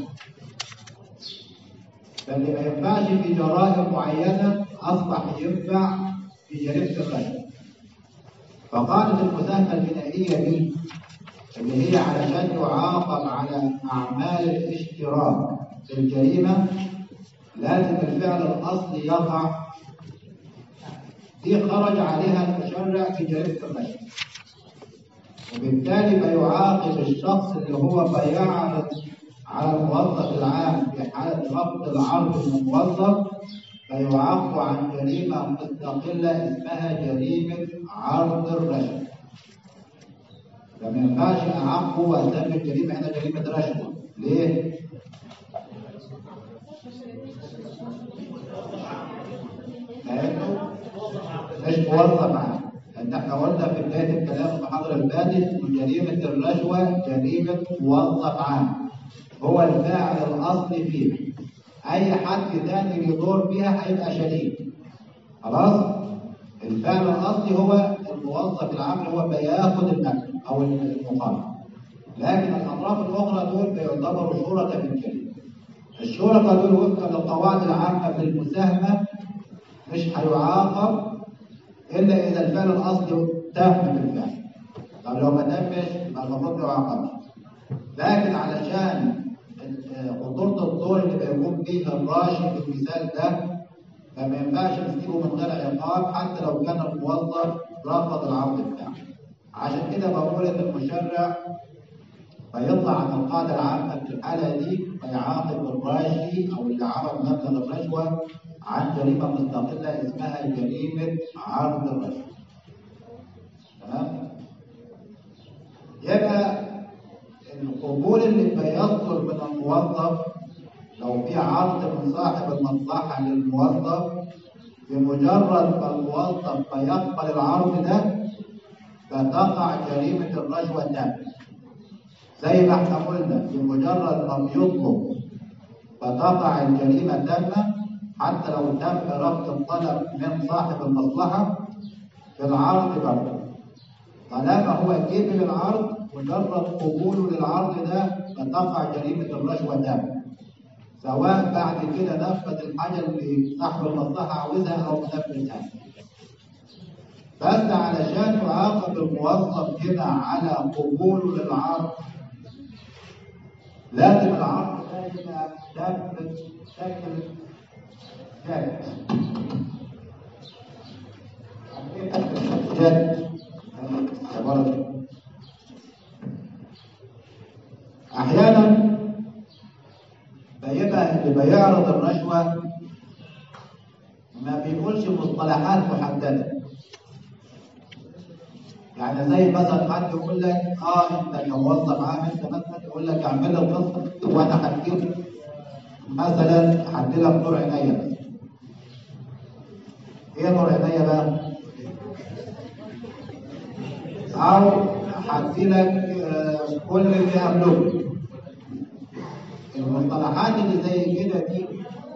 فاللي ما ينفعش في جرائم معينه اصبح ينفع في جريمه الرشوه فقاعده المساهمه الجنائيه دي اللي هي علشان يعاقب على اعمال الاشتراك في الجريمه لازم الفعل الاصلي يقع دي خرج عليها المشرع في جريمه الرشوه وبالتالي فيعاقب الشخص اللي هو بيعرض على الموظف العام في حالة رفض العرض من الموظف فيعاقب عن جريمة مستقلة اسمها جريمة عرض الرشوة. فما ينفعش أعاقبه وأسمي الجريمة هنا جريمة رشوة. ليه؟ لأنه مش موظف عام. لأن احنا قلنا في بداية الكلام المحاضرة اللي فاتت إن جريمة الرشوة جريمة موظف عام. هو الفاعل الأصلي فيها. أي حد تاني بيدور فيها هيبقى شريك. خلاص؟ الفعل الأصلي هو الموظف العام اللي هو بياخد المكتب أو المقام. لكن الأطراف الأخرى دول بيعتبروا شركاء في الكلمة. الشركاء دول وفقا للقواعد العامة في المساهمة مش هيعاقب إلا إذا الفعل الأصلي تم بالفعل. طب لو ما تمش يبقى المفروض ما يعاقبش. لكن علشان خطورة الدور اللي بيقوم به الراشد في المثال ده فما ينفعش نسيبه من غير عقاب حتى لو كان الموظف رفض العرض بتاعه. عشان كده بقول ان المشرع فيطلع عن القاعدة العامة في الحالة دي فيعاقب الراشي أو اللي عرض مبلغ الرشوة عن جريمة مستقلة اسمها جريمة عرض الرشوة. تمام؟ يبقى القبول اللي بيصدر من الموظف لو في عرض من صاحب المصلحة للموظف بمجرد ما الموظف فيقبل العرض ده فتقع جريمة الرشوة تامة. زي ما احنا قلنا بمجرد ما بيطلب فتقع الجريمة تامة حتى لو تم رفض الطلب من صاحب المصلحة في العرض برضه. طالما هو قبل العرض مجرد قبوله للعرض ده فتقع جريمة الرشوة تامة. سواء بعد كده نفذ الحاجة اللي صاحب المصلحة عاوزها أو ما نفذهاش. بس علشان يعاقب الموظف هنا على قبوله للعرض لازم العرض ده يبقى تم بشكل جاد. جد تبارك احيانا بيبقى اللي بيعرض الرشوه ما بيقولش مصطلحات محدده يعني زي مثلا حد يقول لك اه انت كموظف عام انت مثلا يقول لك اعمل لي القسط وانا هديك مثلا هدي لك نور عينيا ايه نور عينيا بقى؟ او هدي لك آه كل اللي قبله المصطلحات اللي زي كده دي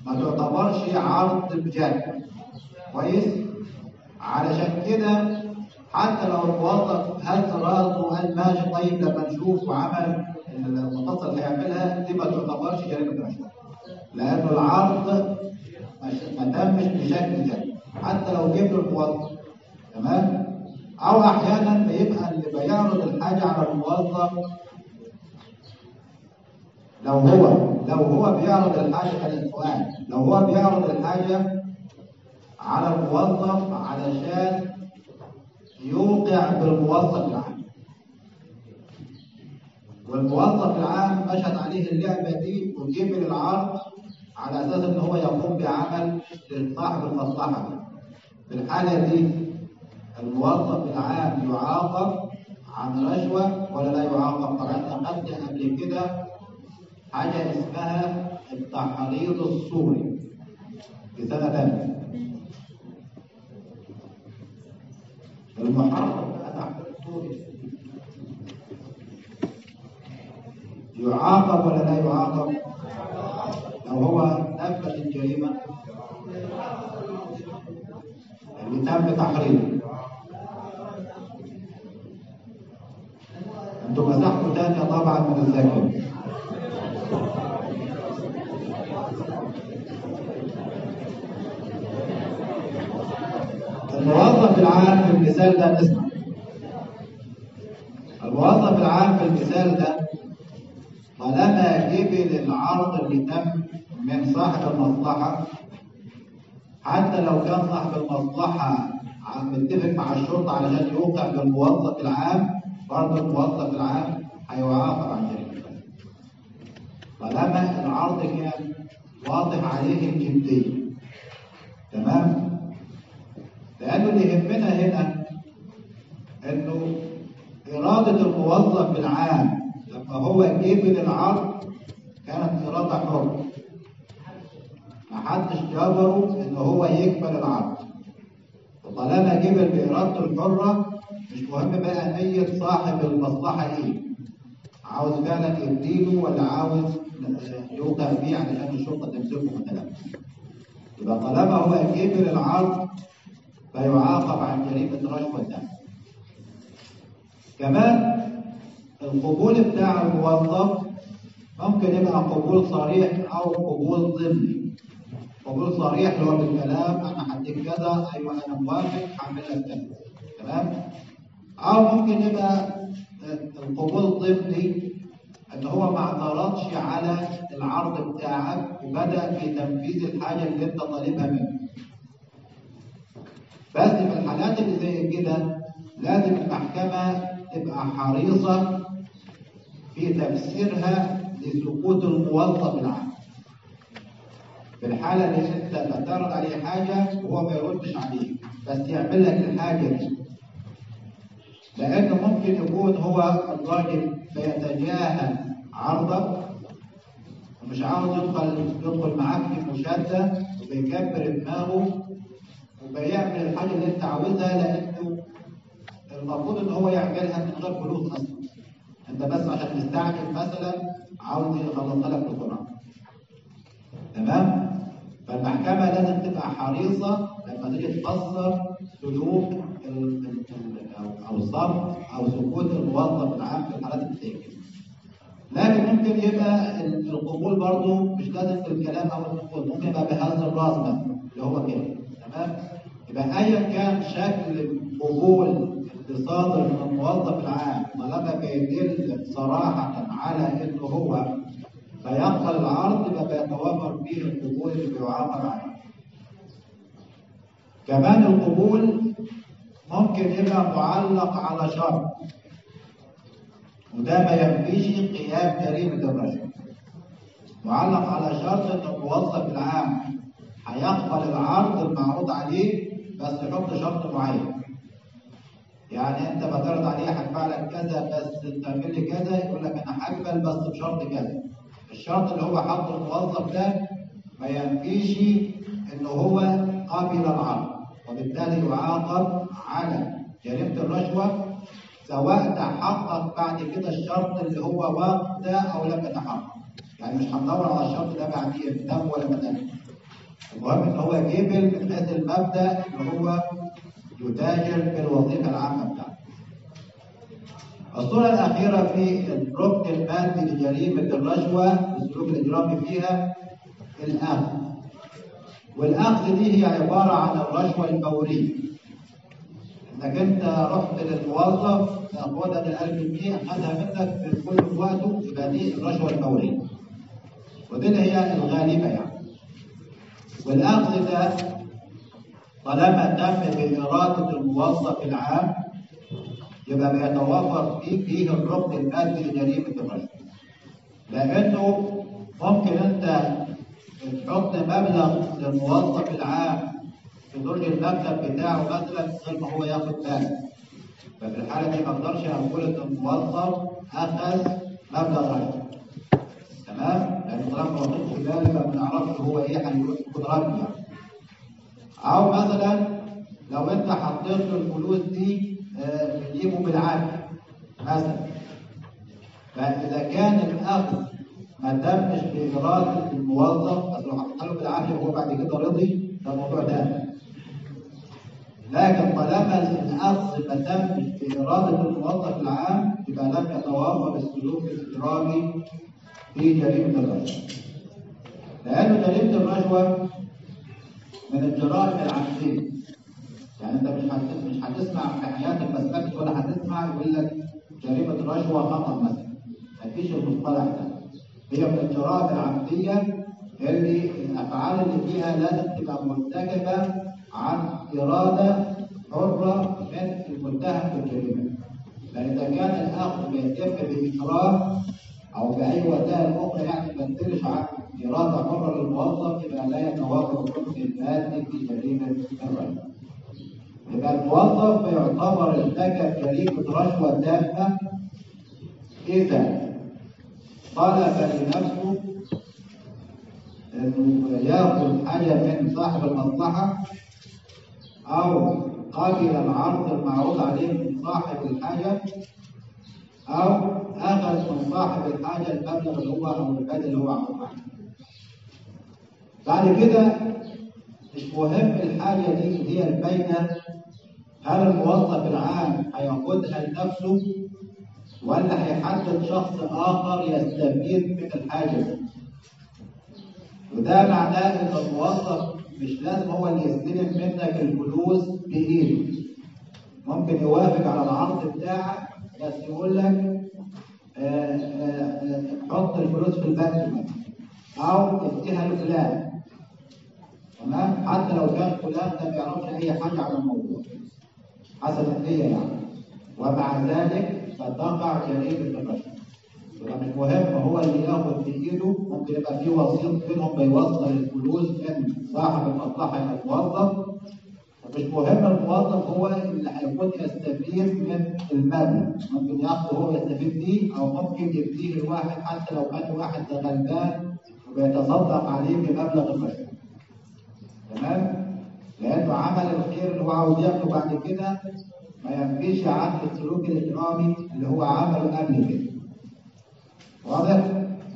ما تعتبرش عرض بجد كويس علشان كده حتى لو الموظف هز راسه وقال ماشي طيب لما نشوف وعمل المتصل هيعملها دي ما تعتبرش جريمه رشوه لانه العرض ما تمش بشكل جد حتى لو جبت الموظف تمام او احيانا بيبقى اللي بيعرض الحاجه على الموظف لو هو لو هو بيعرض الحاجه كان السؤال لو هو بيعرض الحاجه على الموظف علشان يوقع بالموظف العام والموظف العام مشت عليه اللعبه دي وجبل العرض على اساس ان هو يقوم بعمل لصاحب المصلحه في الحاله دي الموظف العام يعاقب عن رشوه ولا لا يعاقب؟ طبعا اخذت قبل كده حاجه اسمها التحريض الصوري في سنه ثانيه المحرم تحريض الصوري يعاقب ولا لا يعاقب؟ لو هو نفذ الجريمة اللي تم تحريمه انتم مسحتوا تانية طبعا من الذاكرة الموظف العام في المثال ده نسمع الموظف العام في المثال ده طالما جبل العرض اللي تم من صاحب المصلحة حتى لو كان صاحب المصلحة متفق مع الشرطة علشان يوقع بالموظف العام برضه الموظف العام هيعاقب عن جريمة طالما العرض كان واضح عليه الجدية تمام؟ لأنه اللي يهمنا هنا إنه إرادة الموظف العام لما هو جبل العرض كانت إرادة حرة محدش جبره إن هو يقبل العرض وطالما جبل بإرادته الحرة مش مهم بقى نية صاحب المصلحة إيه عاوز فعلا يديله ولا عاوز يوقع بيه علشان الشرطة تمسكه مثلا يبقى طالما هو جبل العرض فيعاقب عن جريمة رشوة الدم كمان القبول بتاع الموظف ممكن يبقى قبول صريح او قبول ضمني قبول صريح اللي هو بالكلام انا هديك كذا ايوه انا موافق هعمل لك كذا تمام او ممكن يبقى القبول الضمني ان هو ما اعترضش على العرض بتاعك وبدا في تنفيذ الحاجه اللي انت طالبها منه بس في الحالات اللي زي كده لازم المحكمه تبقى حريصه في تفسيرها لسقوط الموظف العام في الحالة اللي انت بتعرض عليه حاجة وهو ما يردش عليك بس يعمل لك الحاجة دي لأنه ممكن يكون هو الراجل بيتجاهل عرضك ومش عاوز يدخل يدخل معاك في مشادة وبيكبر دماغه وبيعمل الحاجة اللي انت عاوزها لأنه المفروض ان هو يعملها من غير فلوس اصلا انت بس عشان مستعجل مثلا عاوز يخلصها لك بسرعه تمام فالمحكمه لازم تبقى حريصه لما تيجي تفسر سلوك او صرف او سكوت الموظف العام في الحالات اللي زي كده لكن ممكن يبقى القبول برضه مش لازم بالكلام او القبول ممكن يبقى بهز الراس مثلا اللي هو كده تمام يبقى ايا كان شكل القبول اللي صادر من الموظف العام طالما بيدل صراحة على إنه هو بيقبل العرض يبقى بيتوفر فيه القبول اللي بيعاقب عليه. كمان القبول ممكن يبقى معلق على شرط وده ما ينفيش قيام جريمة الرشوة. معلق على شرط إن الموظف العام هيقبل العرض المعروض عليه بس يحط شرط معين. يعني انت بتعرض عليه هدفع لك كذا بس تعمل لي كذا يقول لك انا هقبل بس بشرط كذا الشرط اللي هو حاطه الموظف ده ما ينفيش ان هو قابل العرض وبالتالي يعاقب على جريمه الرشوه سواء تحقق بعد كده الشرط اللي هو واقف ده او لم يتحقق يعني مش هندور على الشرط ده بعدين تم ولا ما تم المهم ان هو جبل من حيث المبدا ان هو يتاجر في الوظيفه العامه بتاعته. الصورة الأخيرة في الركن المادي لجريمة الرشوة السلوك الإجرامي فيها الأخذ. والأخذ دي هي عبارة عن الرشوة الفورية. إنك أنت رحت للموظف تاخدها ال 1000 جنيه أخذها منك في كل وقته يبقى دي الرشوة الفورية. ودي اللي هي الغالبة يعني. والأخذ ده طالما تم بإرادة الموظف العام يبقى بيتوافر فيه فيه الركن المادي لجريمة الرشوة. لأنه ممكن أنت تحط مبلغ للموظف العام في درج المكتب بتاعه مثلا غير ما هو ياخد باله. ففي الحالة دي ما اقدرش أقول إن الموظف أخذ مبلغ رشوة. تمام؟ لأن طالما ما واخدش باله يبقى ما نعرفش هو إيه هيكون رد يعني. أو مثلا لو أنت حطيت له الفلوس دي آه، بتجيبه بالعافية مثلا فإذا كان الأخذ ما تمش بإرادة الموظف بس لو حطيتها له بالعافية وهو بعد كده رضي ده موضوع تاني لكن طالما الأخذ ما تمش بإرادة الموظف العام يبقى لم يتوافر السلوك الإجرامي في جريمة الرشوة لأن جريمة الرشوة من الجرائم العمدية يعني انت مش هت- مش هتسمع في حياتك مسألة ولا هتسمع يقول لك جريمة رشوة خطأ مثلا مفيش المصطلح ده هي من الجرائم العمدية اللي الأفعال اللي فيها لازم تبقى مرتكبة عن إرادة حرة من المتهم في الجريمة لأن إذا كان الأخذ بيتم بإكراه أو بأي وسائل أخرى يعني ما تدلش عن إرادة حرة للموظف يبقى لا يتوافر الحكم المادي في جريمة الرشوة. يبقى الموظف بيعتبر ارتكب جريمة رشوة تامة إذا طلب لنفسه إنه ياخذ حاجة من صاحب المصلحة أو قبل العرض المعروض عليه من صاحب الحاجة أو أخذ من صاحب الحاجة المبلغ اللي هو أو البدل اللي هو عمله عنه. بعد كده مش مهم الحاجة دي هي البينة هل الموظف العام هياخدها لنفسه ولا هيحدد شخص آخر يستفيد من الحاجة دي؟ وده معناه إن الموظف مش لازم هو اللي يستلم منك الفلوس بإيده. ممكن يوافق على العرض بتاعك بس يقول لك آه، آه، آه، حط الفلوس في البنك مثلا أو اديها لفلان. تمام؟ حتى لو كان فلان ده ما يعرفش أي حاجة عن الموضوع. حسب النية يعني ومع ذلك فتقع جريمة الرشوة يبقى مش مهم هو اللي ياخد في ايده ممكن يبقى في وسيط بينهم بيوصل الفلوس من صاحب المصلحة إلى الموظف ومش مهم الموظف هو اللي هيكون يستفيد من المبلغ ممكن ياخده هو يستفيد بيه او ممكن يديه الواحد حتى لو كان واحد ده غلبان وبيتصدق عليه بمبلغ الرشوة تمام؟ لأنه عمل الخير اللي هو عاوز يعمله بعد كده ما ينفيش عن السلوك الإجرامي اللي هو عمله قبل كده. واضح؟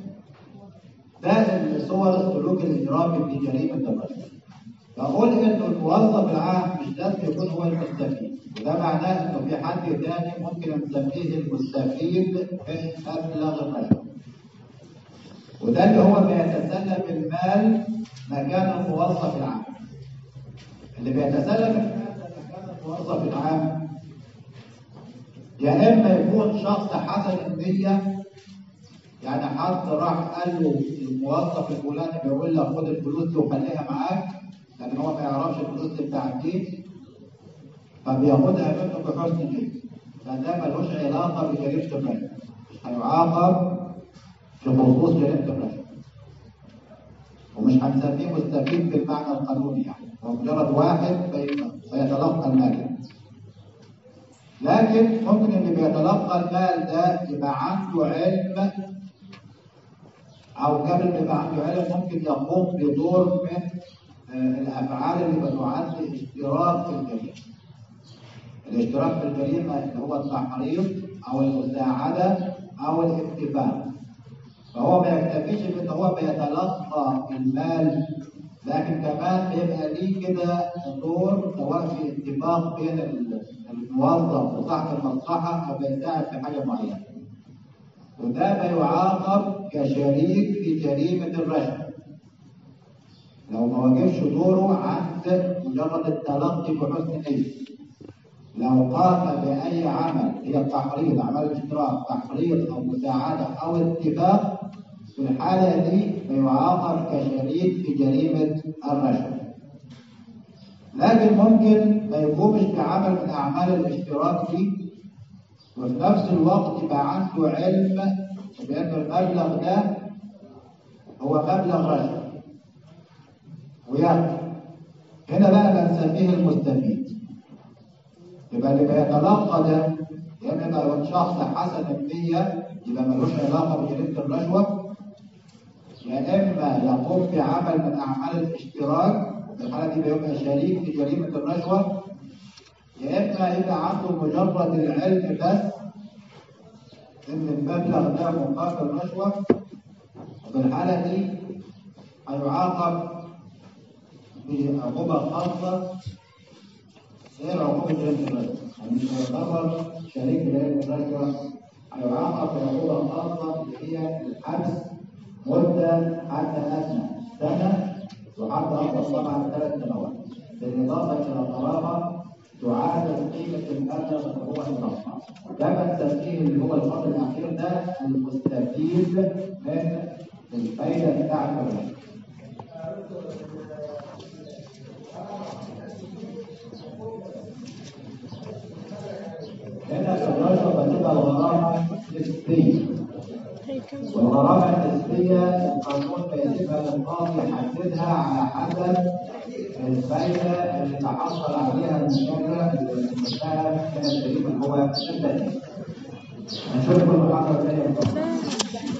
ده صور السلوك الإجرامي في جريمة الرشوة. بقول إنه الموظف العام مش لازم يكون هو المستفيد، وده معناه إنه في حد تاني ممكن نسميه المستفيد من مبلغ الرشوة. وده اللي هو بيتسلم المال مكان الموظف العام. اللي بيتسلم المال ده مكان الموظف العام يا اما يكون شخص حسن النيه يعني حد راح قال له الموظف الفلاني بيقول لك خد الفلوس دي وخليها معاك لكن هو ما يعرفش الفلوس دي بتاعت مين فبياخدها منه بحسن نيه فده ملوش علاقه بجريمه الرشوه مش هيعاقب في خصوص جريمه الرشوه ومش هنسميه مستفيد بالمعنى القانوني يعني هو مجرد واحد بي- بيتلقى المال لكن ممكن اللي بيتلقى المال ده يبقى عنده علم او قبل ما يبقى عنده علم ممكن يقوم بدور من آه، الافعال اللي بتعد اشتراك في الجريمه. الاشتراك في الجريمه اللي هو التحريض او المساعده او الاتفاق. فهو ما يكتفيش بان هو بيتلقى المال لكن كمان بيبقى ليه كده دور سواء في اتفاق بين الموظف وصاحب المصلحة أو بيساعد في حاجة معينة. وده بيعاقب كشريك في جريمة الرشوة. لو ما واجبش دوره عند مجرد التلقي بحسن نية. لو قام بأي عمل هي التحريض أعمال الاشتراك تحريض أو مساعدة أو اتفاق في الحالة دي بيعاقب كشريك في جريمة الرشوة. لكن ممكن ما يقومش بعمل من أعمال الاشتراك دي وفي نفس الوقت يبقى عنده علم بأن المبلغ ده هو مبلغ رشوة. وياخد. هنا بقى بنسميه المستفيد. يبقى اللي بيتلقى ده يا اما يبقى شخص حسن النية يبقى ملوش علاقة بجريمة الرشوة يا اما يقوم بعمل من اعمال الاشتراك وفي الحالة دي بيبقى شريك في جريمة الرشوة يا اما يبقى عنده مجرد العلم بس ان المبلغ ده مقابل رشوة وفي الحالة دي هيعاقب بعقوبة خاصة غير عقوبة جريمة الرشوة يعني مش هيعتبر شريك جريمة الرشوة هيعاقب بعقوبة خاصة اللي هي الحبس مدة حتى أدنى سنة وحتى أقصى طبعا ثلاث سنوات بالإضافة إلى الغرامة تعادل قيمة المبلغ اللي هو المرفع كما التسجيل اللي هو الفصل الأخير ده المستفيد من الفايدة بتاعت الرشوة هنا في الرشوة بتبقى الغرامة نسبية والغرامة النسبية القانون بيجب للقاضي يحددها على حسب الفايدة اللي تحصل عليها المشرع المساهم من الجريمة اللي هو التاني. هنشوف المحاضرة الثانية